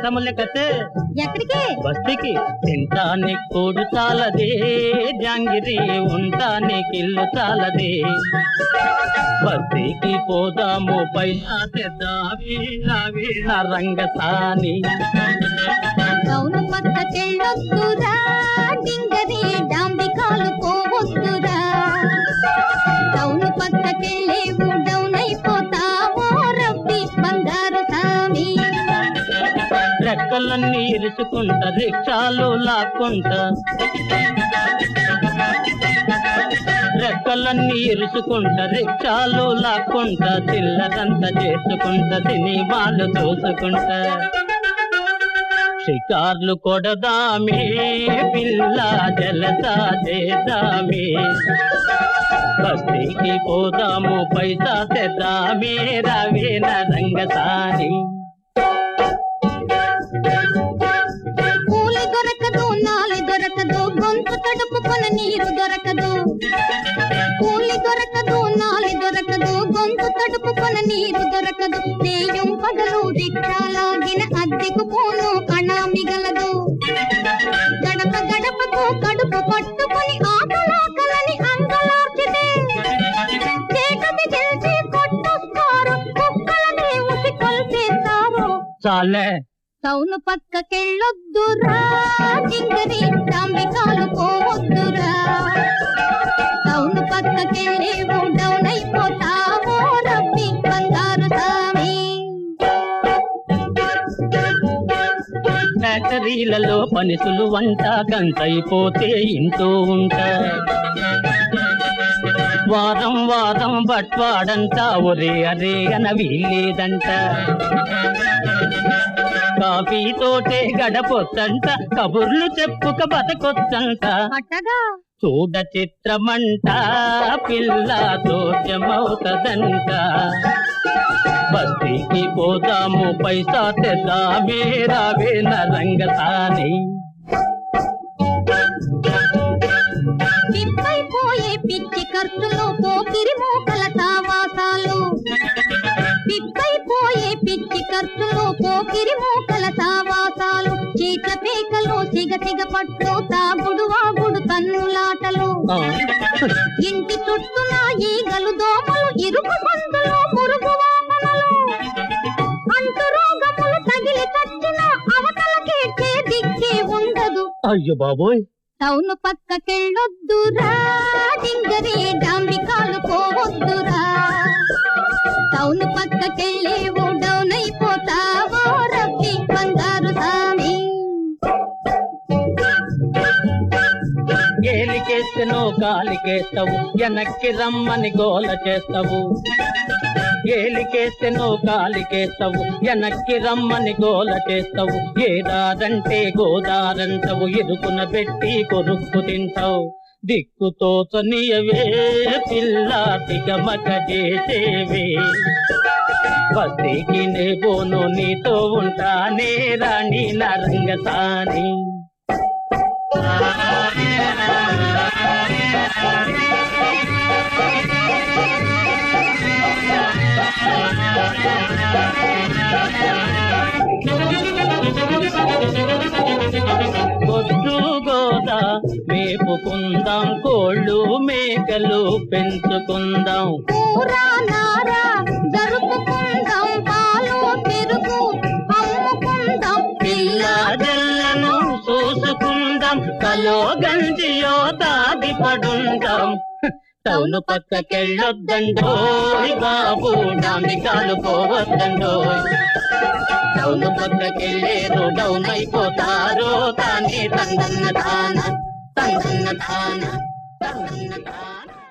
దేశములకతే ఎక్కడికి బస్తికి తింటానికి కూడు చాలదే జాంగిరి ఉంటానికి ఇల్లు చాలదే బస్తికి పోదాము పైసా తెద్దావి రావి నా రంగసాని టౌన్ పక్కకెళ్ళొద్దురా డింగరి డాంబికాలు పోవద్దురా టౌన్ పక్కకెళ్ళేవు డౌన్ అయిపోతావో రబ్బి బంగారు సామి రెక్కలన్నీ ఇరుచుకుంటా రిక్షాలు లాక్కుంటా రెక్కలన్నీ ఇరుచుకుంటా రిక్షాలు లాక్కుంటా చిల్లరంతా చేసుకుంటా సినిమాలు చూసుకుంటా షికార్లు కొడదామే పిల్ల జలసా చేద్దామే బస్తీకి పోదాము పైసా తెద్దామే రవేన రంగసాని కూలి దొరకదు నాలి దొరకదు గొంతు కడుపుకొన నీరు దొరకదు కూలి దొరకదు నాలి దొరకదు గొంతు తడుపుకొన నీరు దొరకదు నేయం పగలు దిక్షాలాగిన అద్దెకు పోను కణ మిగలదు గడప గడపకు కడుపు పట్టుకొని ఆకలాకలని అంగలార్చితే చీకటి తెలిసి కొట్టొస్తారు కుక్కలని ఉసి కొల్చేస్తారు చాలే టౌన్ పక్కకెళ్ళొద్దురా జింగరి డాంబికాలు పోవద్దురా టౌన్ పక్కకెళ్ళేవు డౌన్ అయిపోతావో రబ్బి బంగారు సామి ఫ్యాక్టరీలలో పనిసులు వంట గంటైపోతే ఇంటూ ఉంటా వారం వారం బట్వాడంట ఒరే అరే అన వీలేదంట కాఫీ తోటే గడపొచ్చంట కబుర్లు చెప్పుక బతకొచ్చంట అట్టగా చూడ చిత్రమంట పిల్ల దోషమవుతదంట బస్తీకి పోదాము పైసా తెద్దామే రావే రంగసాని పిప్పైపోయే పిచ్చి ఖర్చులు పోకిరి మూకల సావాసాలు పిప్పైపోయే పిచ్చి ఖర్చులు పోకిరి మూకల సావాసాలు చీట్ల పేకలు సిగ సిగ పట్టు తాగుడు వాగుడు తన్నులాటలు ఆ, ఇంటి చుట్టూన ఈగలు దోమలు ఇరుకు సందులు మురుగు వామనలు అంటు రోగములు తగిలి చచ్చిన అవతలకే దిక్కే ఉండదు అయ్యో బాబోయ్ టౌన్ పక్కకెళ్ళొద్దురా డింగరి డాంబికాలు పోవద్దురా టౌన్ పక్కకెళ్ళేవు డౌన్ అయిపోతావో రబ్బి బంగారు సామి ఏలికేస్తేనో కాలికేస్తావు వెనక్కి రమ్మని గోల చేస్తావు ఏలికేస్తేనో కాలికేస్తావు వెనక్కి రమ్మని గోల చేస్తావు ఏదారంటే గోదారంటవు ఇరుకున పెట్టి కొరుక్కు తింటావు దిక్కు తోచనియవే పిల్ల తిగమక చేసేవే బస్తీకి నే పోను నీతో ఉంటానే రాణి నరంగసాని పొద్దు గోదా మేపుకుందాం కోళ్ళు మేకలు పెంచుకుందాం కూరా నారా జరుపుకుందాం పాలు పెరుగు అమ్ముకుందాం పిల్ల జల్లను చూసుకుందాం కలో గంజియో దాది పడుందాం టౌన్ పక్కకెళ్ళొద్దండోయ్ బాబు డామికాలు పోవద్దండోయ్ టౌన్ పక్కకెళ్ళేరు డౌన్ అయిపోతారు తానే తందన్న తాన తందన్న తాన తందన్న తాన